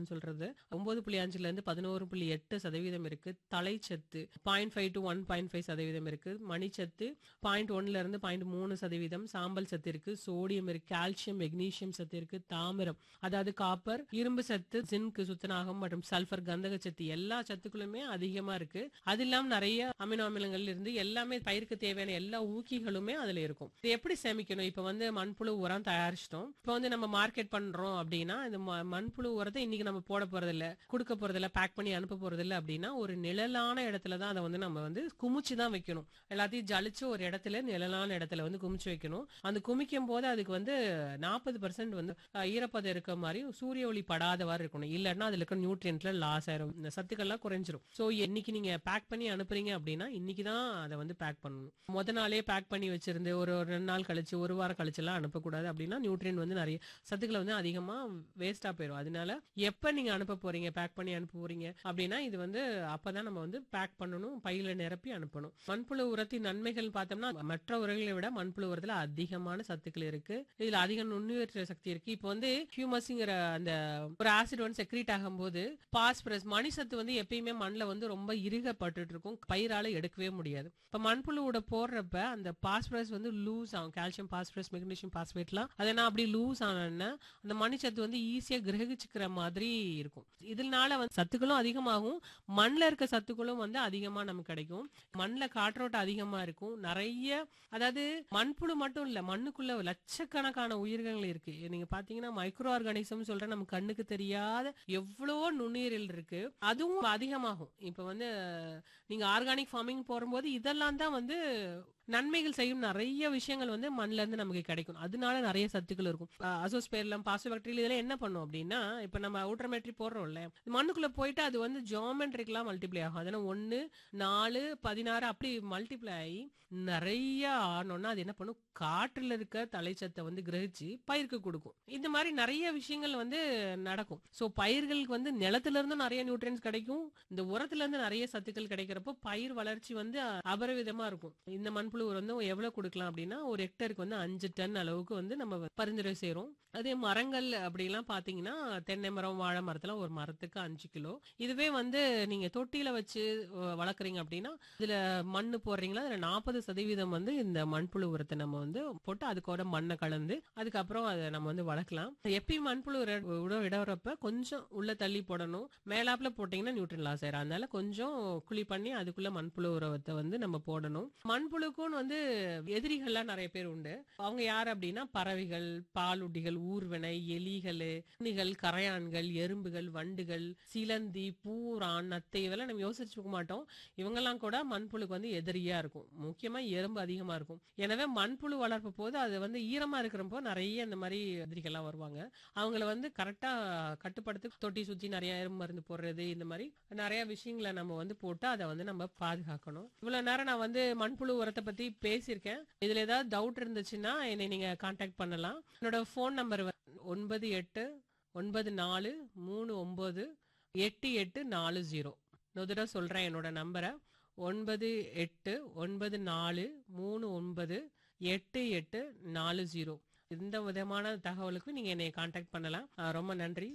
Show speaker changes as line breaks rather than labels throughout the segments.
சதவீதம் சொல்றது ஒன்பது புள்ளி அஞ்சுல இருந்து பதினோரு புள்ளி எட்டு சதவீதம் இருக்கு தலைச்சத்து point five to one point five சதவீதம் இருக்கு மணிச்சத்து பாயிண்ட் ஒன்ல இருந்து பாயிண்ட் மூணு சதவீதம் சாம்பல் சத்து இருக்கு சோடியம் இருக்கு கால்சியம் மெக்னீசியம் சத்து இருக்கு தாமிரம் அதாவது காப்பர் இரும்பு சத்து ஜிங்க் சுத்தநாகம் மற்றும் சல்பர் கந்தக சத்து எல்லா சத்துக்களுமே அதிகமா இருக்கு அது இல்லாம நிறைய அமினோ அமிலங்கள் இருந்து எல்லாமே பயிருக்கு தேவையான எல்லா ஊக்கிகளுமே அதுல இருக்கும் இது எப்படி சேமிக்கணும் இப்ப வந்து மண்புழு உரம் தயாரிச்சிட்டோம் இப்ப வந்து நம்ம மார்க்கெட் பண்றோம் அப்படின்னா இந்த ம- மண்புழு உரத்தை இன்னைக்கு நம்ம போட போறது இல்ல கொடுக்க போறது இல்ல பேக் பண்ணி அனுப்ப போறது இல்ல அப்படின்னா ஒரு நிழலான இடத்துல தான் அதை வந்து நம்ம வந்து குமிச்சு தான் வைக்கணும் எல்லாத்தையும் ஜலிச்சு ஒரு இடத்துல நிழலான இடத்துல வந்து குமிச்சு வைக்கணும் அந்த குமிக்கும் போது அதுக்கு வந்து நாற்பது பர்சன்ட் வந்து அஹ், ஈரப்பதம் இருக்க மாதிரி சூரிய ஒளி படாதவாறு இருக்கணும் இல்லைன்னா அதுல இருக்க நியூட்ரியன்ட்ல லாஸ் ஆயிரும் இந்த சத்துக்கள்லாம் குறைஞ்சிரும் சோ இன்னைக்கு நீங்க பேக் பண்ணி அனுப்புறீங்க அப்படின்னா இன்னைக்கு தான் அதை வந்து பேக் பண்ணணும் முத நாளே பேக் பண்ணி வச்சிருந்து ஒரு ஒரு ரெண்டு நாள் கழிச்சு ஒரு வாரம் கழிச்சு எல்லாம் அனுப்பக்கூடாது அப்படின்னா நியூட்ரியன் வந்து நிறைய சத்துக்களை வந்து அதிகமா வேஸ்டா போயிடும் அதனால எப்ப நீங்க அனுப்ப போறீங்க பேக் பண்ணி அனுப்ப போறீங்க அப்படின்னா இது வந்து அப்பதான் நம்ம வந்து பேக் பண்ணணும் பையில நிரப்பி அனுப்பணும் மண்புழு உரத்தின் நன்மைகள் பார்த்தோம்னா மற்ற உரங்களை விட மண்புழு உரத்துல அதிகமான சத்துக்கள் இருக்கு இதுல அதிக நுண்ணுயிர் சக்தி இருக்கு இப்போ வந்து ஹியூமஸ்ங்கிற அந்த ஒரு ஆசிட் வந்து செக்ரீட் ஆகும்போது பாஸ்பரஸ் மணி சத்து வந்து எப்பயுமே மண்ணில் வந்து ரொம்ப இறுகப்பட்டுட்டு இருக்கும் பயிரால எடுக்கவே முடியாது இப்ப மண்புழுவோட போடுறப்ப அந்த பாஸ்பரஸ் வந்து லூஸ் ஆகும் கால்சியம் பாஸ்பரஸ் மெக்னீசியம் பாஸ்பேட்லாம் அதெல்லாம் அப்படி லூஸ் ஆனோன்னா அந்த மணிச்சத்து வந்து ஈஸியா கிரகிச்சுக்கிற மாதிரி இருக்கும் இதனால வந்து சத்துக்களும் அதிகமாகும் மண்ணில் இருக்க சத்துக்களும் வந்து அதிகமா நமக்கு கிடைக்கும் மண்ணில் காற்றோட்டம் அதிகமா இருக்கும் நிறைய அதாவது மண்புழு மட்டும் இல்ல மண்ணுக்குள்ள லட்சக்கணக்கான உயிர்கள் இருக்கு நீங்க பாத்தீங்கன்னா மைக்ரோ ஆர்கானிசம் சொல்ற நம்ம கண்ணுக்கு தெரியாத எவ்வளவோ நுண்ணுயிரில் இருக்கு அதுவும் அதிகமாகும் இப்ப வந்து நீங்க ஆர்கானிக் ஃபார்மிங் போகும்போது இதெல்லாம் தான் வந்து நன்மைகள் செய்யும் நிறைய விஷயங்கள் வந்து மண்ணுல இருந்து நமக்கு கிடைக்கும் அதனால நிறைய சத்துக்கள் இருக்கும் அசோஸ்பேர்லம் பாசோபாக்டீரியல் இதெல்லாம் என்ன பண்ணும் அப்படின்னா இப்ப நம்ம அவுட்ரமேட்ரி போடுறோம்ல மண்ணுக்குள்ள போயிட்டு அது வந்து ஜியோமெட்ரிக்கெல்லாம் மல்டிப்ளை ஆகும் அதனால ஒன்னு நாலு பதினாறு அப்படி மல்டிப்ளை ஆகி நிறைய ஆனோம்னா அது என்ன பண்ணும் காற்றுல இருக்க தலைச்சத்தை வந்து கிரகிச்சு பயிருக்கு கொடுக்கும் இந்த மாதிரி நிறைய விஷயங்கள் வந்து நடக்கும் சோ பயிர்களுக்கு வந்து நிலத்துல இருந்து நிறைய நியூட்ரியன்ஸ் கிடைக்கும் இந்த உரத்துல இருந்து நிறைய சத்துக்கள் கிடைக்கிறப்போ பயிர் வளர்ச்சி வந்து அபரிவிதமா இருக்கும் இந்த மண்புழு உரம் வந்து எவ்வளவு கொடுக்கலாம் அப்படின்னா ஒரு ஹெக்டருக்கு வந்து அஞ்சு டன் அளவுக்கு வந்து நம்ம பரிந்துரை செய்றோம் அதே மரங்கள் அப்படிலாம் பாத்தீங்கன்னா தென்னை மரம் வாழை மரத்துல ஒரு மரத்துக்கு அஞ்சு கிலோ இதுவே வந்து நீங்க தொட்டியில வச்சு அஹ், வளர்க்குறீங்க அப்படின்னா இதுல மண்ணு போடுறீங்களா அதுல நாற்பது சதவீதம் வந்து இந்த மண்புழு உரத்தை நம்ம வந்து போட்டு அதுக்கோட மண்ணை கலந்து அதுக்கப்புறம் அதை நம்ம வந்து வளர்க்கலாம் எப்பயும் மண்புழு உர- உரம் இடறப்ப கொஞ்சம் உள்ள தள்ளி போடணும் மேலாப்புல போட்டீங்கன்னா நியூட்ரன் லாஸ் ஆயிரும் அதனால கொஞ்சம் குழி பண்ணி அதுக்குள்ள மண்புழு உரத்தை வந்து நம்ம போடணும் மண்புழுக்கும் வந்து எதிரிகள்லாம் நிறைய பேர் உண்டு அவங்க யார் அப்படின்னா பறவைகள் பாலுட்டிகள் ஊர்வனை எலிகள் உண்ணிகள் கரையான்கள் எறும்புகள் வண்டுகள் சிலந்தி பூரான் நத்தை இதெல்லாம் நம்ம யோசிச்சுக்க மாட்டோம் இவங்கெல்லாம் கூட மண்புழுக்கு வந்து எதிரியா இருக்கும் முக்கியமா எறும்பு அதிகமா இருக்கும் எனவே மண்புழு வளர்ப்பு போது அது வந்து ஈரமா இருக்கிறப்போ நிறைய இந்த மாதிரி எதிரிகள்லாம் வருவாங்க அவங்கள வந்து கரெக்டா கட்டுப்படுத்தி தொட்டி சுத்தி நிறைய எறும்பு மருந்து போடுறது இந்த மாதிரி நிறைய விஷயங்களை நம்ம வந்து போட்டு அதை வந்து நம்ம பாதுகாக்கணும் இவ்வளவு நேரம் நான் வந்து மண்புழு உரத்தை பத்தி பேசியிருக்கேன் இதுல ஏதாவது டவுட் இருந்துச்சுன்னா என்னை நீங்க காண்டாக்ட் பண்ணலாம் என்னோட ஃபோன் நம்பர் ஒன்பது எட்டு ஒன்பது நாலு மூணு ஒன்பது எட்டு எட்டு நாலு ஜீரோ இன்னொரு தடவை சொல்றேன் என்னோட நம்பரை ஒன்பது எட்டு ஒன்பது நாலு மூணு ஒன்பது எட்டு எட்டு நாலு ஜீரோ இந்த விதமான தகவலுக்கு நீங்க என்னை காண்டாக்ட் பண்ணலாம் அஹ் ரொம்ப நன்றி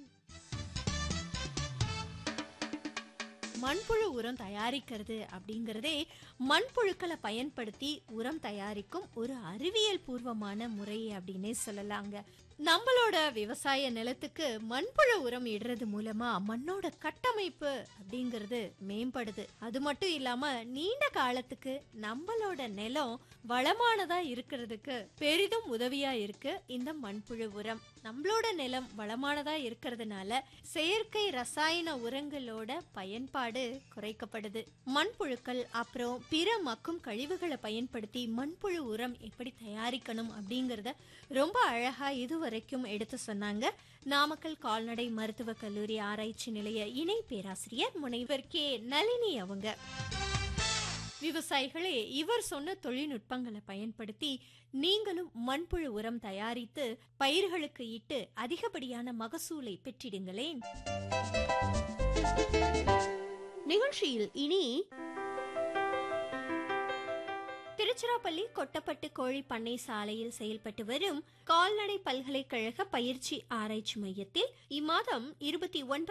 மண்புழு உரம் தயாரிக்கிறது அப்படிங்கறதே மண்புழுக்களை பயன்படுத்தி உரம் தயாரிக்கும் ஒரு அறிவியல் பூர்வமான முறை அப்படின்னே சொல்லலாங்க நம்மளோட விவசாய நிலத்துக்கு மண்புழு உரம் இடுறது மூலமா மண்ணோட கட்டமைப்பு அப்படிங்கிறது மேம்படுது அது மட்டும் இல்லாம நீண்ட காலத்துக்கு நம்மளோட நிலம் வளமானதா இருக்கிறதுக்கு பெரிதும் உதவியா இருக்கு இந்த மண்புழு உரம் நம்மளோட நிலம் வளமானதா இருக்கிறதுனால செயற்கை ரசாயன உரங்களோட பயன்பாடு குறைக்கப்படுது மண்புழுக்கள் அப்புறம் பிற மக்கும் கழிவுகளை பயன்படுத்தி மண்புழு உரம் எப்படி தயாரிக்கணும் அப்படிங்கறத ரொம்ப அழகா இதுவரைக்கும் எடுத்து சொன்னாங்க நாமக்கல் கால்நடை மருத்துவக் கல்லூரி ஆராய்ச்சி நிலைய இணை பேராசிரியர் முனைவர் கே நளினி அவங்க விவசாயிகளே இவர் சொன்ன தொழில்நுட்பங்களை பயன்படுத்தி நீங்களும் மண்புழு உரம் தயாரித்து பயிர்களுக்கு இட்டு அதிகப்படியான மகசூலை பெற்றிடுங்களேன் நிகழ்ச்சியில் இனி திருச்சிராப்பள்ளி கொட்டப்பட்டு கோழி பண்ணை சாலையில் செயல்பட்டு வரும் கால்நடை பல்கலைக்கழக பயிற்சி ஆராய்ச்சி மையத்தில் இம்மாதம் இருபத்தி